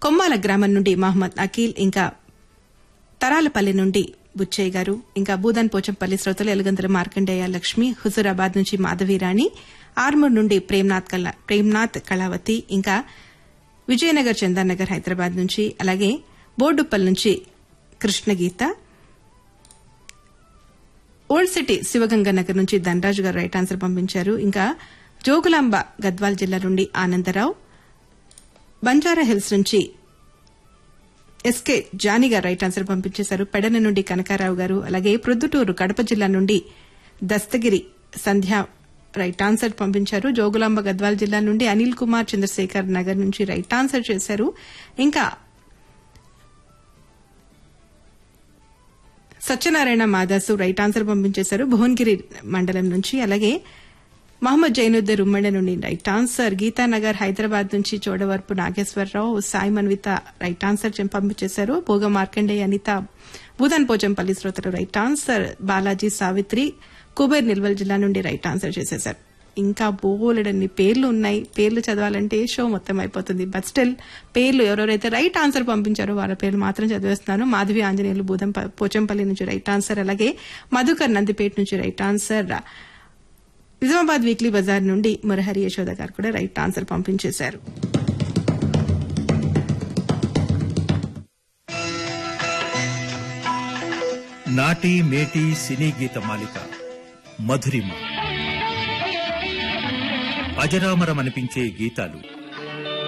కొమ్మాల గ్రామం నుండి మహమ్మద్ అకీల్ ఇంకా తరాలపల్లి నుండి బుచ్చయ్య గారు ఇంకా భూదాన్ పోచంపల్లి శ్రోతలు ఎలుగంతల మార్కండేయ లక్ష్మి హుజూరాబాద్ నుంచి మాధవీరాణి ఆర్మూర్ నుండి ప్రేమ్నాథ్ కళ- ప్రేమ్నాథ్ కళావతి ఇంకా విజయనగర్ చందానగర్ హైదరాబాద్ నుంచి అలాగే బోర్డుప్పల్ నుంచి కృష్ణగీత ఓల్డ్ సిటీ శివగంగ నగర్ నుంచి ధనరాజు గారు రైట్ ఆన్సర్ పంపించారు ఇంకా జోగులాంబ గద్వాల్ జిల్లా నుండి ఆనందరావు బంజారా హిల్స్ నుంచి ఎస్కే జానీ గారు రైట్ ఆన్సర్ పంపించేశారు పెడన నుండి కనకారావు గారు అలాగే ప్రొద్దుటూరు కడప జిల్లా నుండి దస్తగిరి సంధ్య రైట్ ఆన్సర్ పంపించారు జోగులాంబ గద్వాల్ జిల్లా నుండి అనిల్ కుమార్ చంద్రశేఖర్ నగర్ నుంచి రైట్ ఆన్సర్ చేశారు ఇంకా సత్యనారాయణ మాదాసు రైట్ ఆన్సర్ పంపించేశారు భువనగిరి మండలం నుంచి అలాగే మహమ్మద్ జైనుద్దీన్ ఉమ్మడి నుండి రైట్ ఆన్సర్ గీతానగర్ హైదరాబాద్ నుంచి చోడవరపు నాగేశ్వరరావు సాయి మన్విత రైట్ ఆన్సర్ చెం- పంపించేశారు భోగ మార్కండేయ అనిత భూదాన్ పోచంపల్లి శ్రోతలు రైట్ ఆన్సర్ బాలాజీ సావిత్రి కుబేర్ నిల్వల్ జిల్లా నుండి రైట్ ఆన్సర్ చేసేశారు ఇంకా బోలెడన్ని పేర్లు ఉన్నాయి పేర్లు చదవాలంటే షో మొత్తం అయిపోతుంది బట్ స్టిల్ పేర్లు ఎవరెవరైతే రైట్ ఆన్సర్ పంపించారో వాళ్ళ పేర్లు మాత్రం చదివేస్తున్నాను మాధవి ఆంజనేయులు బూదం పోచంపల్లి నుంచి రైట్ ఆన్సర్ అలాగే మధుకర్ నందిపేట నుంచి right answer Nizamabad weekly Bazaar నుండి మురహరి యశోద గారు కూడా రైట్ ఆన్సర్ పంపించేశారు నాటి మేటి సినీ గీత మాలిక మధురిమ అజరామరమనిపించే గీతాలు